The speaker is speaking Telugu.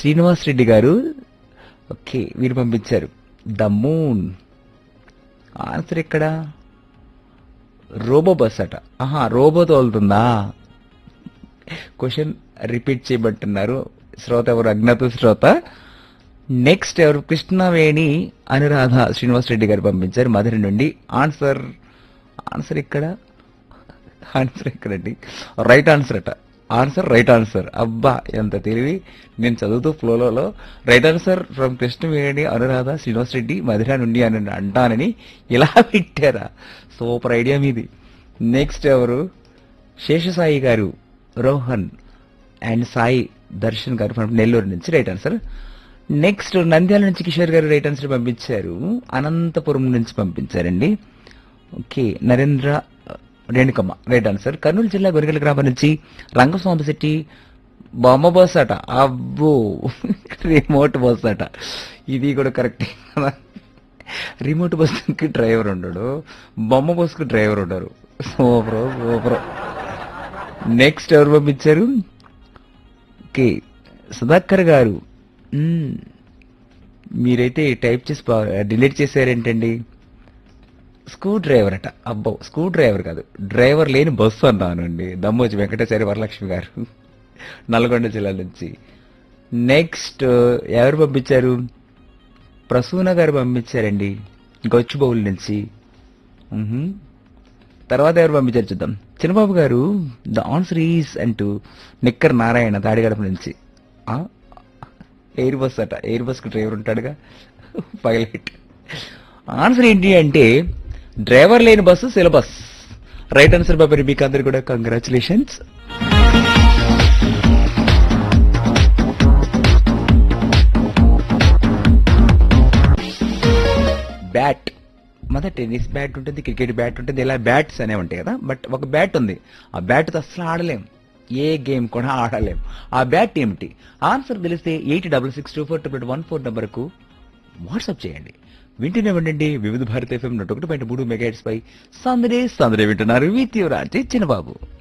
శ్రీనివాస్ రెడ్డి గారు ఓకే వీరు పంపించారు ద మూన్ ఆన్సర్ ఎక్కడ రోబో బస్ అట ఆహా రోబో తోలుతుందా క్వశ్చన్ రిపీట్ చేయబట్టున్నారు శ్రోత ఎవరు అజ్ఞాత శ్రోత నెక్స్ట్ ఎవరు కృష్ణవేణి అనురాధ శ్రీనివాస్ రెడ్డి గారు పంపించారు మధుర నుండి ఆన్సర్ ఆన్సర్ ఇక్కడ ఆన్సర్ ఎక్కడండి రైట్ ఆన్సర్ అట ఆన్సర్ రైట్ ఆన్సర్ అబ్బా ఎంత తెలివి నేను చదువుతూ ఫ్లోలో right answer from Krishnaveni Anuradha Srinivas Reddy Madhura నుండి అని అంటానని ఇలా పెట్టారా సూపర్ ఐడియా మీది నెక్స్ట్ ఎవరు శేషసాయి గారు రోహన్ అండ్ సాయి దర్శన్ గారు ఫ్రమ్ నెల్లూరు నుంచి రైట్ ఆన్సర్ నెక్స్ట్ నంద్యాల నుంచి కిషోర్ గారు రైట్ ఆన్సర్ పంపించారు అనంతపురం నుంచి పంపించారండి okay Narendra Renukamma right answer Kurnool జిల్లా గొరిగల గ్రామం నుంచి రంగస్వామి శెట్టి బొమ్మ బస్ అట అబ్బో రిమోట్ బస్ అట ఇది కూడా కరెక్టే కదా రిమోట్ బస్కి డ్రైవర్ ఉండడు బొమ్మ బస్కి డ్రైవర్ ఉండరు సూపర్ సూపర్ నెక్స్ట్ ఎవరు పంపించారు ఓకే సుధాకర్ గారు మ్మ్. మీరైతే టైప్ చేసి డిలీట్ చేశారేంటండి స్క్రూ డ్రైవర్ అట అబ్బో స్క్రూ డ్రైవర్ కాదు డ్రైవర్ లేని బస్సు అన్నానండి దమ్మోజి వెంకటేశ్వరి వరలక్ష్మి గారు నల్గొండ జిల్లా నుంచి నెక్స్ట్ ఎవరు పంపించారు ప్రసూన గారు పంపించారండి గొచ్చుబౌల్ నుంచి మ్హూ. తర్వాత ఎవరు పంపించారు చూద్దాం చిన్నబాబు గారు ద ఆన్సర్ ఈస్ అంటూ నిక్కర్ నారాయణ తాడిగడప నుంచి ఆ? ఎయిర్ బస్ అట ఎయిర్ బస్ కి డ్రైవర్ ఉంటాడుగా పైలట్ ఆన్సర్ ఏంటి అంటే డ్రైవర్ లేని బస్సు సిలబస్ రైట్ ఆన్సర్ బాబరి మీకు అందరు కూడా కంగ్రాచులేషన్స్ బ్యాట్ మొదట టెన్నిస్ బ్యాట్ ఉంటుంది క్రికెట్ బ్యాట్ ఉంటుంది ఇలా బ్యాట్స్ అనేవి ఉంటాయి కదా బట్ ఒక బ్యాట్ ఉంది ఆ బ్యాట్ తో అసలు ఆడలేం ఏ గేమ్ కూడా ఆడలేం ఆ బ్యాట్ ఏమిటి ఆన్సర్ తెలిస్తే eight double six two four two one four నెంబర్కు వాట్సాప్ చేయండి వింటూనే ఉండండి వివిధ భారత ఎఫ్ఎం నూట ఒకటి పాయింట్ మూడు మెగా పై సందడే సందడే వింటున్నారు విత్ యువరాజ్ చిన్నబాబు